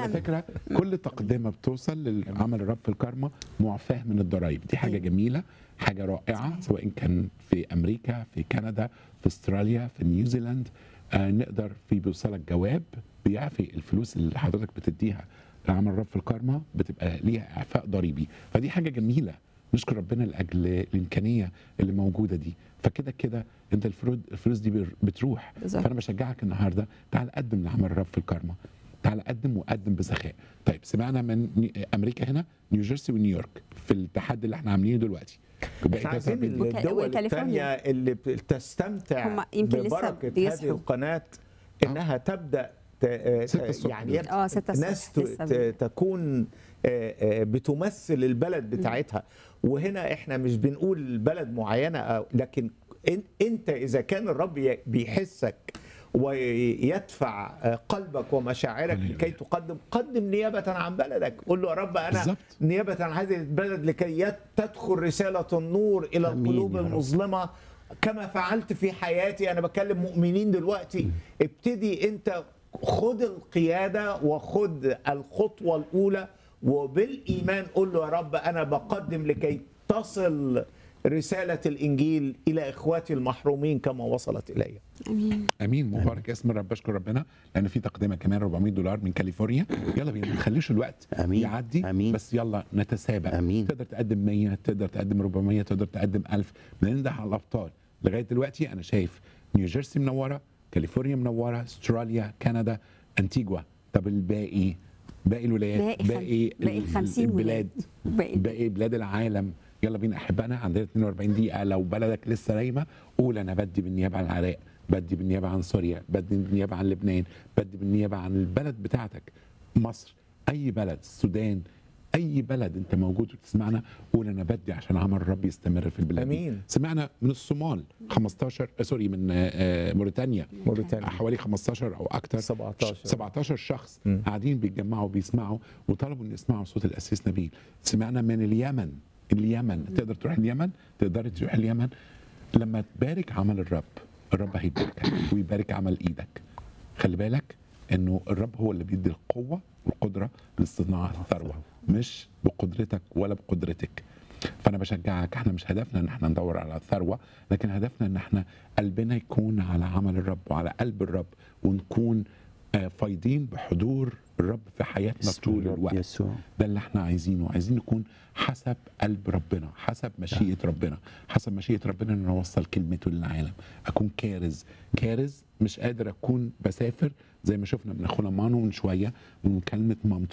وعلى فكره كل تقدمه بتوصل لعمل الرب في الكارما معفاه من الضرائب دي حاجه أيوة. جميله حاجه رائعه صحيح. سواء كان في امريكا في كندا في استراليا في نيوزيلاند آه نقدر في بيوصلك جواب بيعفي الفلوس اللي حضرتك بتديها لعمل الرب في الكارما بتبقى ليها اعفاء ضريبي فدي حاجه جميله نشكر ربنا لاجل الامكانيه اللي موجوده دي فكده كده انت الفلوس الفلوس دي بر- بتروح بالظبط. فانا بشجعك النهارده تعال قدم لعمل الرب في الكارما تعال قدم وقدم بسخاء طيب سمعنا من ني- امريكا هنا نيوجيرسي ونيويورك في الاتحاد اللي احنا عاملينه دلوقتي بقيت احنا عايزين أسعد بيه. وك- الدول وكاليفورنيا. الثانيه اللي بتستمتع هم يمكن لسه ببركه هذه بيصحوا. القناه انها تبدا ت- آه، ستة الصبح يعني دلوقتي. اه 6 الناس الصبح ت- لسه ت- بي- تكون آه، آه، بتمثل البلد بتاعتها وهنا احنا مش بنقول بلد معينه أو- لكن إن- انت اذا كان الرب ي- بيحسك ويدفع آه، قلبك ومشاعرك هللويا. لكي تقدم قدم نيابه عن بلدك قول له يا رب انا بالظبط. نيابه عن هذه البلد لكي يت- تدخل رساله النور الى آمين القلوب يا رب. المظلمه كما فعلت في حياتي انا بكلم مؤمنين دلوقتي ابتدي انت خد القياده وخد الخطوه الاولى وبالايمان قول له يا رب انا بقدم لكي تصل رساله الانجيل الى اخواتي المحرومين كما وصلت الي امين امين مبارك اسم الرب بشكر ربنا لان في تقدمه كمان 400 دولار من كاليفورنيا يلا بينا ما نخليش الوقت آمين. يعدي آمين. بس يلا نتسابق آمين. تقدر تقدم 100 تقدر تقدم 400 تقدر تقدم 1000 بننده على الابطال لغايه دلوقتي انا شايف نيوجيرسي منوره كاليفورنيا منوره استراليا كندا انتيجوا طب الباقي باقي الولايات باقي خم- باقي ال- 50 البلاد باقي باقي بلاد العالم يلا بينا احبائنا عندنا 42 دقيقه لو بلدك لسه نايمه قول انا بدي بالنيابه عن العراق بدي بالنيابه عن سوريا بدي بالنيابه عن لبنان بدي بالنيابه عن البلد بتاعتك مصر اي بلد السودان اي بلد انت موجود وتسمعنا قول انا بدي عشان عمل الرب يستمر في البلاد دي. أمين. سمعنا من الصومال 15 آه، سوري من آه، آه، موريتانيا موريتانيا حوالي 15 او اكتر 17. 17 شخص مم. قاعدين بيتجمعوا بيسمعوا وطلبوا ان يسمعوا صوت الاسيس نبيل سمعنا من اليمن اليمن تقدر تروح اليمن تقدر تروح اليمن لما تبارك عمل الرب الرب هيباركك ويبارك عمل ايدك خلي بالك انه الرب هو اللي بيدي القوه والقدره لاصطناع الثروه مش بقدرتك ولا بقدرتك فانا بشجعك احنا مش هدفنا ان احنا ندور على الثروه لكن هدفنا ان احنا قلبنا يكون على عمل الرب وعلى قلب الرب ونكون آه، فايضين بحضور الرب في حياتنا باسم طول الرب الوقت يسوع ده اللي احنا عايزينه عايزين نكون حسب قلب ربنا حسب مشيئة ربنا حسب مشيئة ربنا ان نوصل كلمته للعالم اكون كارز كارز مش قادر اكون بسافر زي ما شفنا من اخونا مانو من شويه من كلمه مامته